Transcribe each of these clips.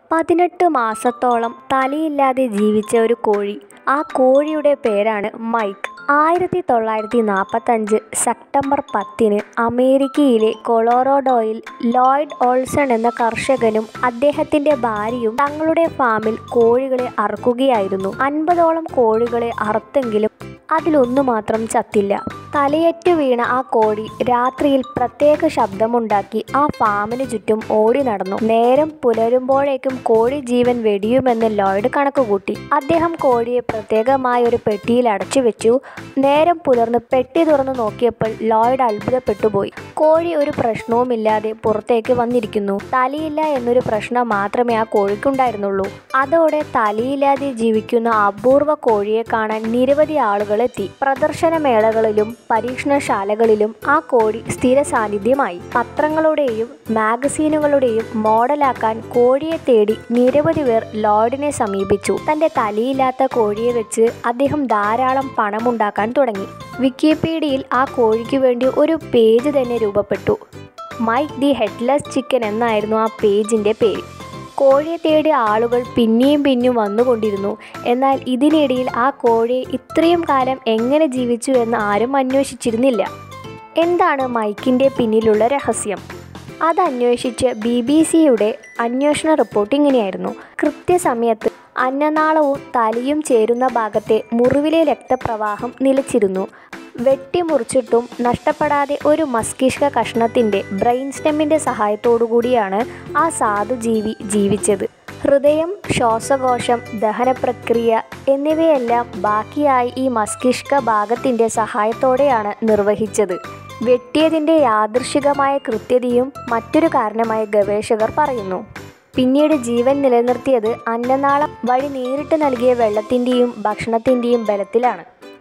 പതിനെട്ട് മാസത്തോളം തലയില്ലാതെ ജീവിച്ച ഒരു കോഴി ആ കോഴിയുടെ പേരാണ് മൈക്ക് ആയിരത്തി തൊള്ളായിരത്തി നാൽപ്പത്തഞ്ച് സെപ്റ്റംബർ പത്തിന് അമേരിക്കയിലെ കൊളോറോഡോയിൽ ലോയ്ഡ് ഓൾസൺ എന്ന കർഷകനും അദ്ദേഹത്തിന്റെ ഭാര്യയും തങ്ങളുടെ ഫാമിൽ കോഴികളെ അറുക്കുകയായിരുന്നു അൻപതോളം കോഴികളെ അറുത്തെങ്കിലും അതിലൊന്നു മാത്രം ചത്തില്ല തലയറ്റു വീണ ആ കോഴി രാത്രിയിൽ പ്രത്യേക ശബ്ദമുണ്ടാക്കി ആ ഫാമിന് ചുറ്റും ഓടി നടന്നു നേരം പുലരുമ്പോഴേക്കും കോഴി ജീവൻ വെടിയുമെന്ന് ലോയ്ഡ് കണക്കുകൂട്ടി അദ്ദേഹം കോഴിയെ പ്രത്യേകമായ ഒരു പെട്ടിയിൽ അടച്ചു വെച്ചു നേരം പുലർന്ന് പെട്ടി തുറന്നു നോക്കിയപ്പോൾ ലോയ്ഡ് അത്ഭുതപ്പെട്ടുപോയി കോഴി ഒരു പ്രശ്നവുമില്ലാതെ പുറത്തേക്ക് വന്നിരിക്കുന്നു തലയില്ല എന്നൊരു പ്രശ്നം മാത്രമേ ആ കോഴിക്കുണ്ടായിരുന്നുള്ളൂ അതോടെ തലയില്ലാതെ ജീവിക്കുന്ന അപൂർവ കോഴിയെ കാണാൻ നിരവധി ആളുകൾ എത്തി പ്രദർശനമേളകളിലും പരീക്ഷണശാലകളിലും ആ കോഴി സ്ഥിര സാന്നിധ്യമായി പത്രങ്ങളുടെയും മാഗസീനുകളുടെയും മോഡലാക്കാൻ കോഴിയെ തേടി നിരവധി പേർ ലോർഡിനെ സമീപിച്ചു തന്റെ തലയില്ലാത്ത കോഴിയെ വെച്ച് അദ്ദേഹം ധാരാളം പണമുണ്ടാക്കാൻ തുടങ്ങി വിക്കിപീഡിയയിൽ ആ കോഴിക്ക് വേണ്ടി ഒരു പേജ് തന്നെ രൂപപ്പെട്ടു മൈക്ക് ദി ഹെഡ്ലെസ് ചിക്കൻ എന്നായിരുന്നു ആ പേജിന്റെ പേര് കോഴിയെ തേടി ആളുകൾ പിന്നെയും പിന്നെയും വന്നുകൊണ്ടിരുന്നു എന്നാൽ ഇതിനിടയിൽ ആ കോഴിയെ ഇത്രയും കാലം എങ്ങനെ ജീവിച്ചു എന്ന് ആരും അന്വേഷിച്ചിരുന്നില്ല എന്താണ് മൈക്കിൻ്റെ പിന്നിലുള്ള രഹസ്യം അതന്വേഷിച്ച് ബി ബി സിയുടെ അന്വേഷണ റിപ്പോർട്ട് ഇങ്ങനെയായിരുന്നു കൃത്യസമയത്ത് അന്നനാളവും തലയും ചേരുന്ന ഭാഗത്തെ മുറിവിലെ രക്തപ്രവാഹം നിലച്ചിരുന്നു വെട്ടിമുറിച്ചിട്ടും നഷ്ടപ്പെടാതെ ഒരു മസ്തിഷ്ക കഷ്ണത്തിൻ്റെ ബ്രെയിൻ സ്റ്റെമ്മിൻ്റെ സഹായത്തോടുകൂടിയാണ് ആ സാധുജീവി ജീവിച്ചത് ഹൃദയം ശ്വാസകോശം ദഹനപ്രക്രിയ എന്നിവയെല്ലാം ബാക്കിയായി ഈ മസ്തിഷ്ക ഭാഗത്തിൻ്റെ സഹായത്തോടെയാണ് നിർവഹിച്ചത് വെട്ടിയതിൻ്റെ യാദൃശികമായ കൃത്യതയും മറ്റൊരു കാരണമായി ഗവേഷകർ പറയുന്നു പിന്നീട് ജീവൻ നിലനിർത്തിയത് അന്നനാളം വഴി നേരിട്ട് നൽകിയ വെള്ളത്തിൻ്റെയും ഭക്ഷണത്തിൻ്റെയും ബലത്തിലാണ്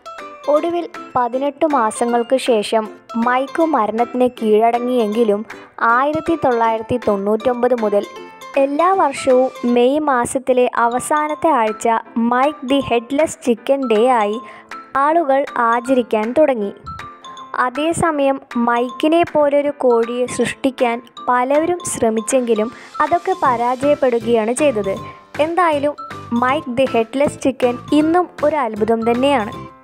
ഒടുവിൽ പതിനെട്ട് മാസങ്ങൾക്ക് ശേഷം മൈക്ക് മരണത്തിന് കീഴടങ്ങിയെങ്കിലും ആയിരത്തി തൊള്ളായിരത്തി തൊണ്ണൂറ്റൊമ്പത് മുതൽ എല്ലാ വർഷവും മെയ് മാസത്തിലെ അവസാനത്തെ ആഴ്ച Mike the headless chicken day ആയി ആളുകൾ ആചരിക്കാൻ തുടങ്ങി അതേസമയം മൈക്കിനെ പോലൊരു കോഴിയെ സൃഷ്ടിക്കാൻ പലരും ശ്രമിച്ചെങ്കിലും അതൊക്കെ പരാജയപ്പെടുകയാണ് ചെയ്തത് എന്തായാലും മൈക്ക് ദി ഹെഡ്ലെസ് ചിക്കൻ ഇന്നും ഒരു അത്ഭുതം തന്നെയാണ്